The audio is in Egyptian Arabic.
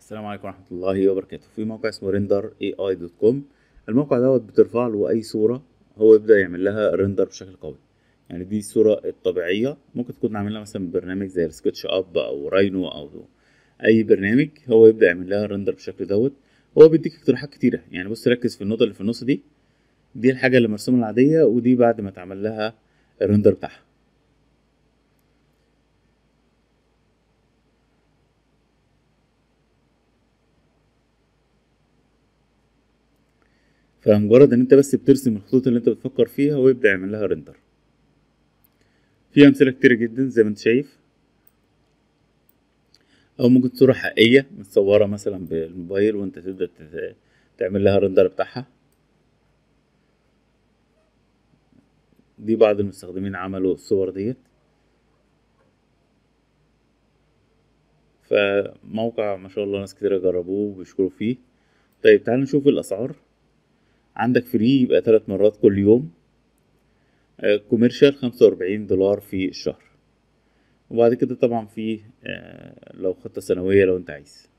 السلام عليكم ورحمة الله وبركاته في موقع اسمه ريندر اي اي دوت كوم الموقع دوت بترفع له اي صورة هو يبدأ يعمل لها ريندر بشكل قوي يعني دي الصورة الطبيعية ممكن تكون عاملها مثلا برنامج زي السكتش اب او راينو او اي برنامج هو يبدأ يعمل لها ريندر بالشكل دوت هو بيديك اقتراحات كتيرة يعني بص ركز في النقطة اللي في النص دي دي الحاجة اللي مرسومة العادية ودي بعد ما اتعمل لها الريندر بتاعها فمجرد ان انت بس بترسم الخطوط اللي انت بتفكر فيها ويبدأ يعمل لها ريندر في امثله كتيره جدا زي ما انت شايف او ممكن صوره حقيقيه متصوره مثلا بالموبايل وانت تبدا تت- تعمل لها ريندر بتاعها دي بعض المستخدمين عملوا الصور ديت فموقع ما شاء الله ناس كتير جربوه وبيشكروا فيه طيب تعال نشوف الاسعار عندك فري يبقى ثلاث مرات كل يوم كوميرشال خمسة وأربعين دولار في الشهر وبعد كده طبعا في آه، لو خطة سنوية لو انت عايز